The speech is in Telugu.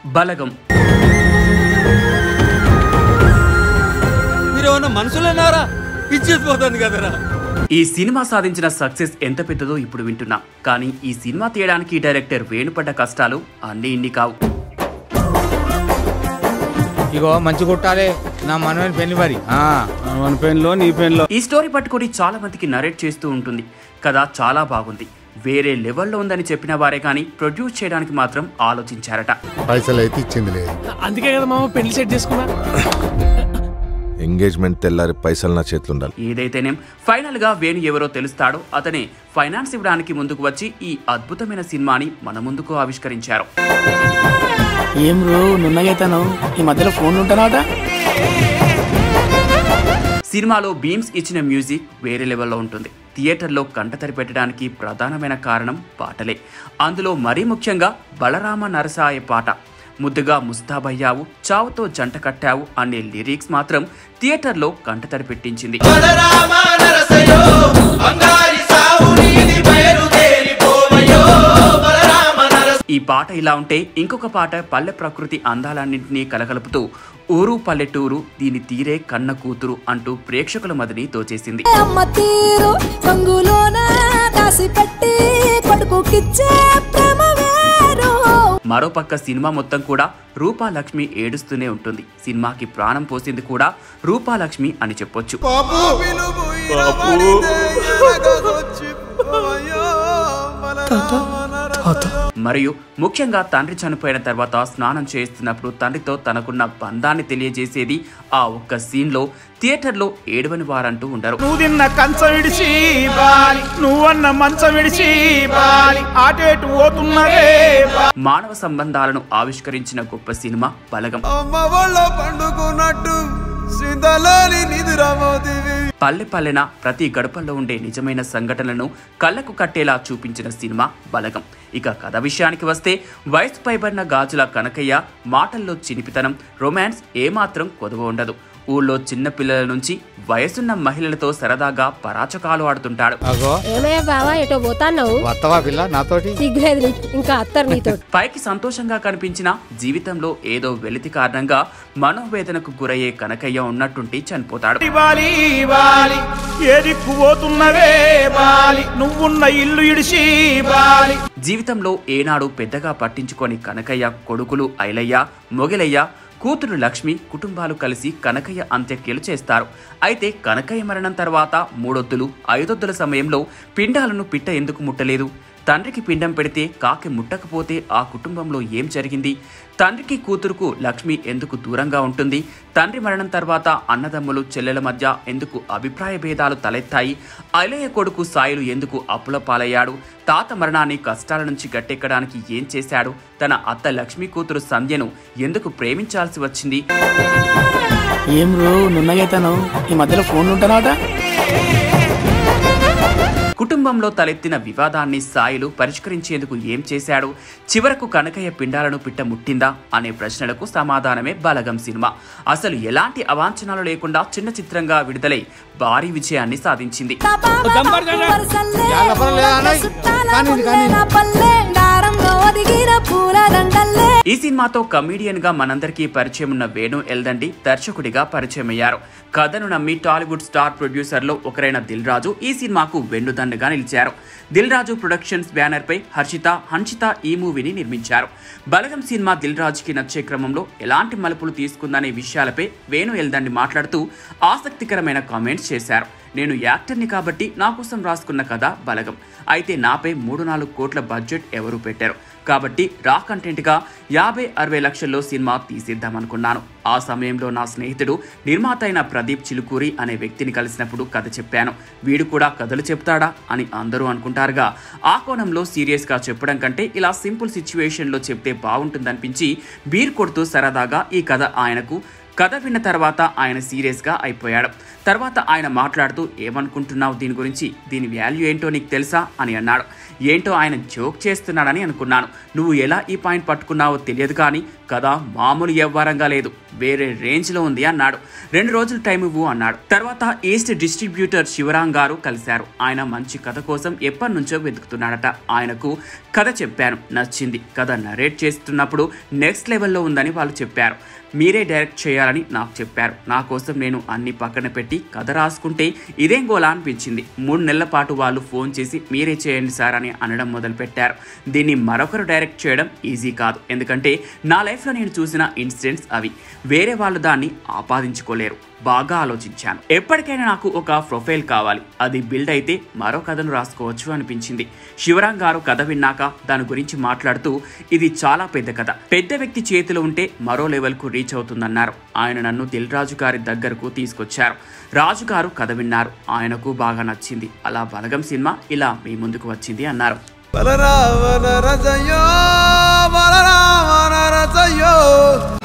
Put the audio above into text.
బలగం మీరేమన్నా మనుషులన్నారా ఇచ్చేసిపోతుంది కదరా ఈ సినిమా సాధించిన సక్సెస్ ఎంత పెద్దదో ఇప్పుడు వింటున్నా కానీ ఈ సినిమా తీయడానికి డైరెక్టర్ వేణుపడ్డ కష్టాలు అన్ని ఇన్ని కావు ఇగో మంచి కొట్టాలి నా మనవని పెళ్లి మరి ఆ. మన పెన్లో నీ పెన్లో ఈ స్టోరీ పట్టుకొని చాలా మందికి నరేట్ చేస్తూ ఉంటుంది కథ చాలా బాగుంది వేరే లెవెల్లో ఉందని చెప్పిన వారే కానీ ప్రొడ్యూస్ చేయడానికి మాత్రం ఆలోచించారట పైసలు అయితే ఇచ్చింది లేదు అందుకే కదా మామ పెళ్లి సెట్ చేసుకున్నా ఎంగేజ్మెంట్ తెల్లారి పైసలు నా చేతులు ఉండాలి ఏదైతేనేం ఫైనల్ గా వేణు ఎవరో తెలుస్తాడో అతనే ఫైనాన్స్ ఇవ్వడానికి ముందుకు వచ్చి ఈ అద్భుతమైన సినిమాని మన ముందుకు ఆవిష్కరించారు ఏం రో నున్నగైతాను ఈ మధ్యలో ఫోన్ ఉంటానాట సినిమాలో బీమ్స్ ఇచ్చిన మ్యూజిక్ వేరే లెవెల్లో ఉంటుంది థియేటర్లో కంటతరి పెట్టడానికి ప్రధానమైన కారణం పాటలే అందులో మరీ ముఖ్యంగా బలరామ నరసాయ పాట ముద్దుగా ముస్తాబయ్యావు చావుతో జంట కట్టావు అనే లిరిక్స్ మాత్రం థియేటర్లో కంటతడి పెట్టించింది ఈ పాట ఇలా ఉంటే ఇంకొక పాట పల్లె ప్రకృతి అందాలన్నింటినీ కలగలుపుతూ ఊరు పల్లెటూరు దీని తీరే కన్న కూతురు అంటూ ప్రేక్షకుల మదిని దోచేసింది అమ్మ తీరు కంగులోన దాసి పెట్టి కొడుకుకిచ్చే ప్రేమ వేరు మరోపక్క సినిమా మొత్తం కూడా రూపాలక్ష్మి ఏడుస్తూనే ఉంటుంది సినిమాకి ప్రాణం పోసింది కూడా రూపాలక్ష్మి అని చెప్పొచ్చు మరియు ముఖ్యంగా తండ్రి చనిపోయిన తర్వాత స్నానం చేస్తున్నప్పుడు తండ్రితో తనకున్న బంధాన్ని తెలియజేసేది ఆ ఒక్క సీన్ లో థియేటర్ లో ఏడవని వారంటూ ఉండరు నువ్వు తిన్న కంచం విడిచి బాలి నువ్వన్న మంచం విడిచి బాలి ఆటేటు పోతున్నదే మానవ సంబంధాలను ఆవిష్కరించిన గొప్ప సినిమా బలగం అమ్మ వాళ్ళ పండుకున్నట్టు సిందలోని నిదురమోదివి పల్లె పల్లెన ప్రతి గడపల్లో ఉండే నిజమైన సంఘటనలను కళ్ళకు కట్టేలా చూపించిన సినిమా బలగం ఇక కథ విషయానికి వస్తే వయసు పైబడిన గాజుల కనకయ్య మాటల్లో చినిపితనం రొమాన్స్ ఏమాత్రం కొదవ ఉండదు ఊళ్ళో చిన్న పిల్లల నుంచి వయసున్న మహిళలతో సరదాగా పరాచకాలు ఆడుతుంటాడు అగో ఏమయ్య బావా ఎటో పోతాన్నావు వత్తవా పిల్ల నాతోటి సిగ్గులేదు నీకు ఇంకా అత్తరు నీతో పైకి సంతోషంగా కనిపించిన జీవితంలో ఏదో వెలితి కారణంగా మనోవేదనకు గురయ్యే కనకయ్య ఉన్నట్టుండి చనిపోతాడు బాలి బాలి ఏ దిక్కు పోతున్నవే బాలి నువ్వున్న ఇల్లు ఇడిచి బాలి జీవితంలో ఏనాడు పెద్దగా పట్టించుకొని కనకయ్య కొడుకులు ఐలయ్య మొగలయ్య కూతురు లక్ష్మి కుటుంబాలు కలిసి కనకయ్య అంత్యక్రియలు చేస్తారు అయితే కనకయ్య మరణం తర్వాత మూడొద్దులు ఐదొద్దుల సమయంలో పిండాలను పిట్ట ఎందుకు ముట్టలేదు తండ్రికి పిండం పెడితే కాకి ముట్టకపోతే ఆ కుటుంబంలో ఏం జరిగింది తండ్రికి కూతురుకు లక్ష్మి ఎందుకు దూరంగా ఉంటుంది తండ్రి మరణం తర్వాత అన్నదమ్ములు చెల్లెల మధ్య ఎందుకు అభిప్రాయ భేదాలు తలెత్తాయి అలయ కొడుకు సాయిలు ఎందుకు అప్పుల పాలయ్యాడు తాత మరణాన్ని కష్టాల నుంచి గట్టెక్కడానికి ఏం చేశాడు తన అత్త లక్ష్మి కూతురు సంధ్యను ఎందుకు ప్రేమించాల్సి వచ్చింది ఏం రో నున్నగైతాను ఈ మధ్యలో ఫోన్ ఉంటానాట కుటుంబంలో తలెత్తిన వివాదాన్ని సాయిలు పరిష్కరించేందుకు ఏం చేశాడు చివరకు కనకయ్య పిండాలను పిట్ట ముట్టిందా అనే ప్రశ్నలకు సమాధానమే బలగం సినిమా అసలు ఎలాంటి అవాంఛనాలు లేకుండా చిన్న చిత్రంగా విడుదలై భారీ విజయాన్ని సాధించింది నా బావ దంపర్ నాకు కదా. వరసల్లే, జాగ్రత్త లేదా అన్నయ్? చుట్టాల కానీ ఇది కానీ. ముల్లే నా పల్లె, దారంలో ఒదిగిన పూల దండల్లే ఈ సినిమాతో కమీడియన్ గా మనందరికీ పరిచయం ఉన్న వేణు ఎల్దండి దర్శకుడిగా పరిచయం అయ్యారు కథను నమ్మి టాలీవుడ్ స్టార్ ప్రొడ్యూసర్ లో ఒకరైన దిల్ రాజు ఈ సినిమాకు వెన్నుదండగా నిలిచారు దిల్ రాజు ప్రొడక్షన్స్ బ్యానర్ పై హర్షిత హన్షిత ఈ మూవీని నిర్మించారు బలగం సినిమా దిల్ రాజుకి నచ్చే క్రమంలో ఎలాంటి మలుపులు తీసుకుందనే విషయాలపై వేణు ఎల్దండి మాట్లాడుతూ ఆసక్తికరమైన కామెంట్స్ చేశారు నేను యాక్టర్ని కాబట్టి నా కోసం రాసుకున్న కథ బలగం అయితే నాపై మూడు నాలుగు కోట్ల బడ్జెట్ ఎవరు పెట్టారు కాబట్టి రా కంటెంట్గా యాభై అరవై లక్షల్లో సినిమా తీసేద్దామనుకున్నాను ఆ సమయంలో నా స్నేహితుడు నిర్మాత అయిన ప్రదీప్ చిలుకూరి అనే వ్యక్తిని కలిసినప్పుడు కథ చెప్పాను వీడు కూడా కథలు చెప్తాడా అని అందరూ అనుకుంటారుగా ఆ కోణంలో సీరియస్గా చెప్పడం కంటే ఇలా సింపుల్ సిచ్యువేషన్లో చెప్తే బాగుంటుందనిపించి బీర్ కొడుతూ సరదాగా ఈ కథ ఆయనకు కథ విన్న తర్వాత ఆయన సీరియస్గా అయిపోయాడు తర్వాత ఆయన మాట్లాడుతూ ఏమనుకుంటున్నావు దీని గురించి దీని వాల్యూ ఏంటో నీకు తెలుసా అని అన్నాడు ఏంటో ఆయన జోక్ చేస్తున్నాడని అనుకున్నాను నువ్వు ఎలా ఈ పాయింట్ పట్టుకున్నావో తెలియదు కానీ కథ మామూలు వ్యవహారంగా లేదు వేరే రేంజ్లో ఉంది అన్నాడు రెండు రోజులు టైం ఇవ్వు అన్నాడు తర్వాత ఈస్ట్ డిస్ట్రిబ్యూటర్ శివరాం గారు కలిశారు ఆయన మంచి కథ కోసం ఎప్పటి నుంచో వెతుకుతున్నాడట ఆయనకు కథ చెప్పాను నచ్చింది కథ నరేట్ చేస్తున్నప్పుడు నెక్స్ట్ లెవెల్లో ఉందని వాళ్ళు చెప్పారు మీరే డైరెక్ట్ చేయాలని నాకు చెప్పారు నా కోసం నేను అన్ని పక్కన పెట్టి కథ రాసుకుంటే ఇదేం గోలా అనిపించింది మూడు నెలల పాటు వాళ్ళు ఫోన్ చేసి మీరే చేయండి సార్ అని అనడం మొదలుపెట్టారు దీన్ని మరొకరు డైరెక్ట్ చేయడం ఈజీ కాదు ఎందుకంటే నా లైఫ్లో నేను చూసిన ఇన్సిడెంట్స్ అవి వేరే వాళ్ళు దాన్ని ఆపాదించుకోలేరు బాగా ఆలోచించాను ఎప్పటికైనా నాకు ఒక ప్రొఫైల్ కావాలి అది బిల్డ్ అయితే మరో కథను రాసుకోవచ్చు అనిపించింది శివరాం గారు కథ విన్నాక దాని గురించి మాట్లాడుతూ ఇది చాలా పెద్ద కథ పెద్ద వ్యక్తి చేతిలో ఉంటే మరో లెవెల్కు రీచ్ అవుతుందన్నారు ఆయన నన్ను దిల్ రాజు గారి దగ్గరకు తీసుకొచ్చారు రాజు గారు కథ విన్నారు ఆయనకు బాగా నచ్చింది అలా బలగం సినిమా ఇలా మీ ముందుకు వచ్చింది అన్నారు బలరావణ రజయో బలరావణ రజయో